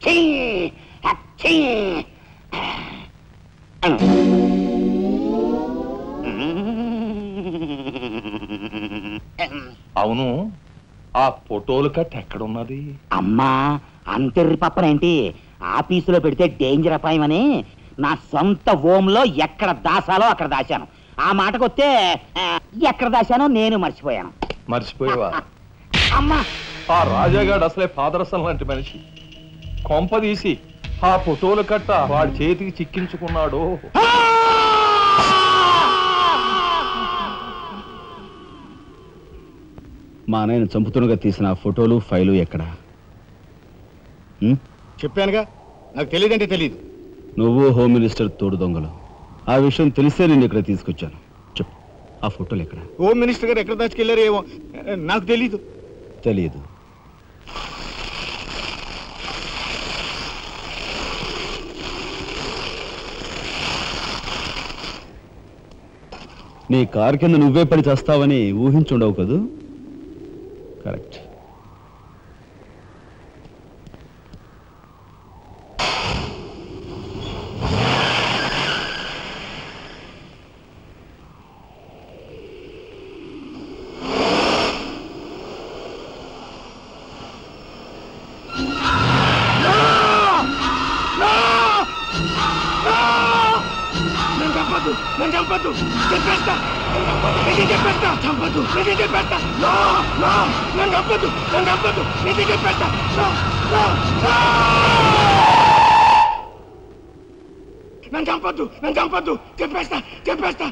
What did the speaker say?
అచ్చీ అచ్చీ అవును ఆ ఫోటోలు కట్ ఎక్కడున్నది అమ్మా అంతెర్రి పప్పనేంటి ఆఫీసులో పెడితే డేంజర్ అపాయమని నా సొంత హోమ్లో ఎక్కడ దాసాలో అక్కడ దాశాను ఆ మాటకొస్తే ఆ, ఎక్కడ దాశానో నేను మర్చిపోయాను మర్చిపోయావా అమ్మా ఆ రాజాగాడు అసలే పాదరసం లాంటి మనిషి కొంప తీసి ఆ ఫోటోలు కట్ట వాడి చేతికి చిక్కించుకున్నాడు మా నాయన చంపుతున్నగా తీసిన ఆ ఫోటోలు ఫైలు ఎక్కడ ఉం? చెప్పానుగా నాకు తెలియదంటే తెలియదు నువ్వు హోమ్ మినిస్టర్ తోడు దొంగలు ఆ విషయం తెలిసే నేను ఇక్కడ తీసుకొచ్చాను చెప్పు ఆ ఫోటోలు ఎక్కడ హోమ్ మినిస్టర్ గారు ఎక్కడ దాచుకెళ్ళారో ఏమో నాకు తెలీదు తెలియదు నీ కారు కింద నువ్వే పడి చేస్తావని ఊహించుండవు కదూ కరెక్ట్ నన్ను చంపద్దు నన్ను చంపద్దు చెప్పేస్తా నిజం చెప్పేస్తా చంపద్దు నిజం చెప్పేస్తా నో నో నన్ను చంపద్దు నన్ను చంపద్దు నిజం చెప్పేస్తా నో నో నో నన్ను చంపద్దు నన్ను చంపద్దు చెప్పేస్తా చెప్పేస్తా